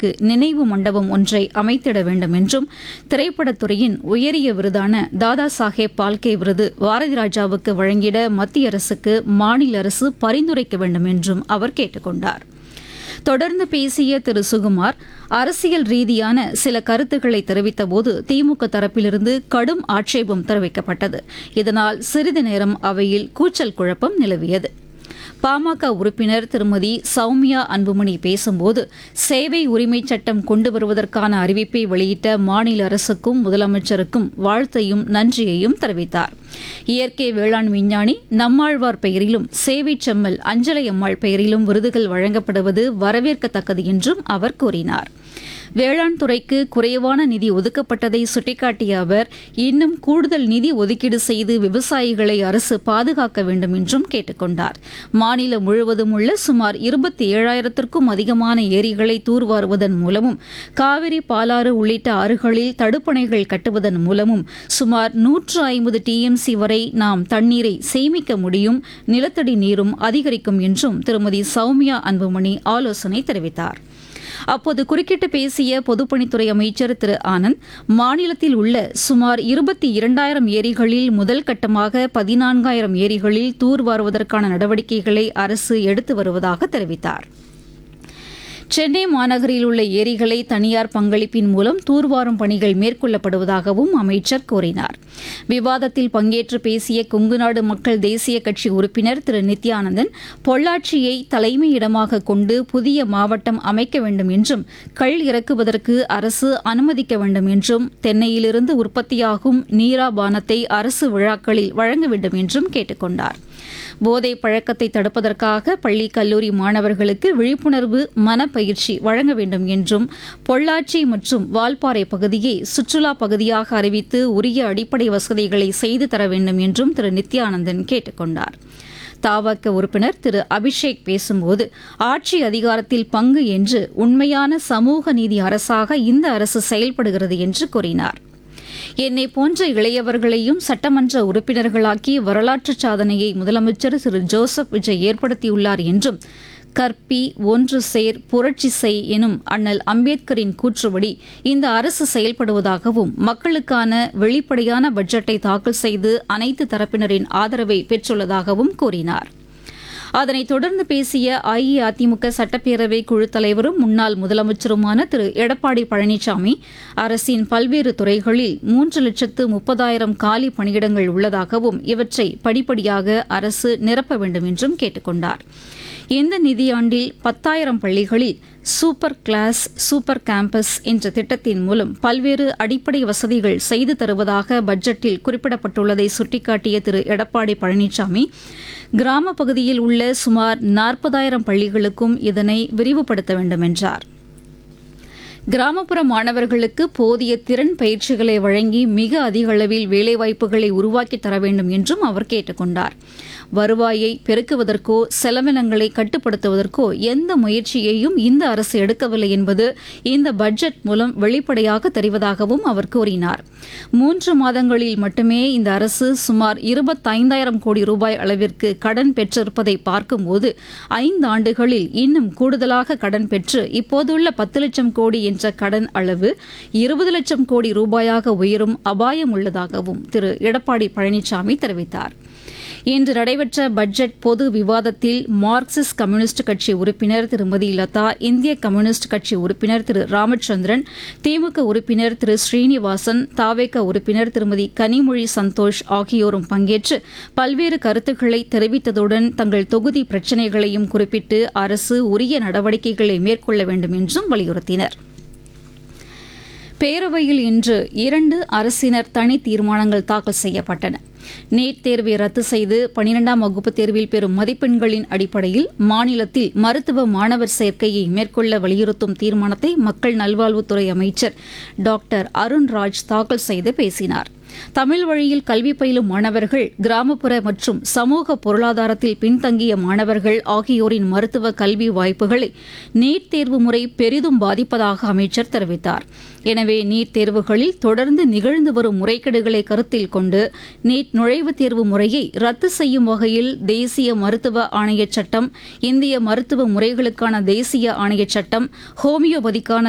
அவருக்கு நினைவு மண்டபம் ஒன்றை அமைத்திட வேண்டும் என்றும் திரைப்படத்துறையின் உயரிய விருதான தாதா சாஹேப் பால்கே விருது பாரதி ராஜாவுக்கு வழங்கிட மத்திய அரசுக்கு மாநில அரசு பரிந்துரைக்க வேண்டும் என்றும் அவர் கேட்டுக் கொண்டார் தொடர்ந்து பேசிய திரு சுகுமார் அரசியல் ரீதியான சில கருத்துக்களை தெரிவித்தபோது திமுக தரப்பிலிருந்து கடும் ஆட்சேபம் தெரிவிக்கப்பட்டது இதனால் சிறிது நேரம் அவையில் கூச்சல் குழப்பம் நிலவியது பாமக உறுப்பினர் திருமதி சௌமியா அன்புமணி பேசும்போது சேவை உரிமைச் சட்டம் கொண்டு வருவதற்கான அறிவிப்பை வெளியிட்ட மாநில அரசுக்கும் முதலமைச்சருக்கும் வாழ்த்தையும் நன்றியையும் தெரிவித்தார் இயற்கை வேளாண் விஞ்ஞானி நம்மாழ்வார் பெயரிலும் சேவை செம்மல் அஞ்சலை அம்மாள் பெயரிலும் விருதுகள் வழங்கப்படுவது வரவேற்கத்தக்கது என்றும் அவர் கூறினார் வேளாண் துறைக்கு குறைவான நிதி ஒதுக்கப்பட்டதை சுட்டிக்காட்டிய அவர் இன்னும் கூடுதல் நிதி ஒதுக்கீடு செய்து விவசாயிகளை அரசு பாதுகாக்க வேண்டும் என்றும் கேட்டுக் கொண்டார் மாநிலம் முழுவதும் உள்ள சுமார் இருபத்தி ஏழாயிரத்திற்கும் அதிகமான ஏரிகளை தூர்வாருவதன் மூலமும் காவிரி பாலாறு உள்ளிட்ட ஆறுகளில் தடுப்பணைகள் கட்டுவதன் மூலமும் சுமார் நூற்று ஐம்பது டிஎம்சி வரை நாம் தண்ணீரை சேமிக்க முடியும் நிலத்தடி நீரும் அதிகரிக்கும் என்றும் திருமதி சௌமியா அன்புமணி ஆலோசனை தெரிவித்தார் அப்போது குறுக்கிட்டு பேசிய பொதுப்பணித்துறை அமைச்சர் திரு ஆனந்த் மாநிலத்தில் உள்ள சுமார் இருபத்தி இரண்டாயிரம் ஏரிகளில் முதல் கட்டமாக பதினான்காயிரம் ஏரிகளில் தூர்வாருவதற்கான நடவடிக்கைகளை அரசு எடுத்து வருவதாக தெரிவித்தார் சென்னை மாநகரில் உள்ள ஏரிகளை தனியார் பங்களிப்பின் மூலம் தூர்வாரும் பணிகள் மேற்கொள்ளப்படுவதாகவும் அமைச்சர் கூறினார் விவாதத்தில் பங்கேற்று பேசிய கொங்குநாடு மக்கள் தேசிய கட்சி உறுப்பினர் திரு நித்யானந்தன் பொள்ளாச்சியை தலைமையிடமாக கொண்டு புதிய மாவட்டம் அமைக்க வேண்டும் என்றும் கள் இறக்குவதற்கு அரசு அனுமதிக்க வேண்டும் என்றும் தென்னையிலிருந்து உற்பத்தியாகும் நீரா பானத்தை அரசு விழாக்களில் வழங்க வேண்டும் என்றும் கேட்டுக் கொண்டார் போதை பழக்கத்தை தடுப்பதற்காக பள்ளி கல்லூரி மாணவர்களுக்கு விழிப்புணர்வு மனப்பயிற்சி வழங்க வேண்டும் என்றும் பொள்ளாச்சி மற்றும் வால்பாறை பகுதியை சுற்றுலா பகுதியாக அறிவித்து உரிய அடிப்படை வசதிகளை செய்து தர வேண்டும் என்றும் திரு நித்யானந்தன் கேட்டுக் கொண்டார் தாவக உறுப்பினர் திரு அபிஷேக் பேசும்போது ஆட்சி அதிகாரத்தில் பங்கு என்று உண்மையான சமூக நீதி அரசாக இந்த அரசு செயல்படுகிறது என்று கூறினார் என்னை போன்ற இளையவர்களையும் சட்டமன்ற உறுப்பினர்களாக்கி வரலாற்று சாதனையை முதலமைச்சர் திரு ஜோசப் விஜய் ஏற்படுத்தியுள்ளார் என்றும் கற்பி ஒன்று சேர் புரட்சி செய் எனும் அண்ணல் அம்பேத்கரின் கூற்றுப்படி இந்த அரசு செயல்படுவதாகவும் மக்களுக்கான வெளிப்படையான பட்ஜெட்டை தாக்கல் செய்து அனைத்து தரப்பினரின் ஆதரவை பெற்றுள்ளதாகவும் கூறினார் அதனைத் தொடர்ந்து பேசிய அஇஅதிமுக சட்டப்பேரவை குழு தலைவரும் முன்னாள் முதலமைச்சருமான திரு எடப்பாடி பழனிசாமி அரசின் பல்வேறு துறைகளில் மூன்று லட்சத்து முப்பதாயிரம் காலி பணியிடங்கள் உள்ளதாகவும் இவற்றை படிப்படியாக அரசு நிரப்ப வேண்டும் என்றும் கேட்டுக் கொண்டார் இந்த நிதியாண்டில் பத்தாயிரம் பள்ளிகளில் சூப்பர் கிளாஸ் சூப்பர் கேம்பஸ் என்ற திட்டத்தின் மூலம் பல்வேறு அடிப்படை வசதிகள் செய்து தருவதாக பட்ஜெட்டில் குறிப்பிடப்பட்டுள்ளதை சுட்டிக்காட்டிய திரு எடப்பாடி பழனிசாமி கிராம பகுதியில் உள்ள சுமார் நாற்பதாயிரம் பள்ளிகளுக்கும் இதனை விரிவுபடுத்த வேண்டும் என்றார் கிராமப்புற மாணவர்களுக்கு போதிய திறன் பயிற்சிகளை வழங்கி மிக அதிக அளவில் வேலைவாய்ப்புகளை உருவாக்கி தர வேண்டும் என்றும் அவர் கேட்டுக் கொண்டார் வருவாயை பெருக்குவதற்கோ செலவினங்களை கட்டுப்படுத்துவதற்கோ எந்த முயற்சியையும் இந்த அரசு எடுக்கவில்லை என்பது இந்த பட்ஜெட் மூலம் வெளிப்படையாக தெரிவதாகவும் அவர் கூறினார் மூன்று மாதங்களில் மட்டுமே இந்த அரசு சுமார் இருபத்தைந்தாயிரம் கோடி ரூபாய் அளவிற்கு கடன் பெற்றிருப்பதை பார்க்கும்போது ஐந்து ஆண்டுகளில் இன்னும் கூடுதலாக கடன் பெற்று இப்போதுள்ள பத்து லட்சம் கோடி என்ற கடன் அளவு இருபது லட்சம் கோடி ரூபாயாக உயரும் அபாயம் உள்ளதாகவும் திரு எடப்பாடி பழனிசாமி தெரிவித்தார் இன்று நடைபெற்ற பட்ஜெட் பொது விவாதத்தில் மார்க்சிஸ்ட் கம்யூனிஸ்ட் கட்சி உறுப்பினர் திருமதி லதா இந்திய கம்யூனிஸ்ட் கட்சி உறுப்பினர் திரு ராமச்சந்திரன் திமுக உறுப்பினர் திரு ஸ்ரீனிவாசன் தாவேக உறுப்பினர் திருமதி கனிமொழி சந்தோஷ் ஆகியோரும் பங்கேற்று பல்வேறு கருத்துக்களை தெரிவித்ததுடன் தங்கள் தொகுதி பிரச்சினைகளையும் குறிப்பிட்டு அரசு உரிய நடவடிக்கைகளை மேற்கொள்ள வேண்டும் என்றும் வலியுறுத்தினர் பேரவையில் இன்று இரண்டு அரசினர் தனி தீர்மானங்கள் தாக்கல் செய்யப்பட்டன நீட் தேர்வை ரத்து செய்து பனிரெண்டாம் வகுப்பு தேர்வில் பெறும் மதிப்பெண்களின் அடிப்படையில் மாநிலத்தில் மருத்துவ மாணவர் சேர்க்கையை மேற்கொள்ள வலியுறுத்தும் தீர்மானத்தை மக்கள் நல்வாழ்வுத்துறை அமைச்சர் டாக்டர் அருண்ராஜ் தாக்கல் செய்து பேசினார் தமிழ் வழியில் கல்வி பயிலும் மாணவர்கள் கிராமப்புற மற்றும் சமூக பொருளாதாரத்தில் பின்தங்கிய மாணவர்கள் ஆகியோரின் மருத்துவ கல்வி வாய்ப்புகளை நீட் தேர்வு முறை பெரிதும் பாதிப்பதாக அமைச்சர் தெரிவித்தார் எனவே நீட் தேர்வுகளில் தொடர்ந்து நிகழ்ந்து வரும் முறைகேடுகளை கருத்தில் கொண்டு நீட் நுழைவுத் தேர்வு முறையை ரத்து செய்யும் வகையில் தேசிய மருத்துவ ஆணையச் சட்டம் இந்திய மருத்துவ முறைகளுக்கான தேசிய ஆணையச் சட்டம் ஹோமியோபதிக்கான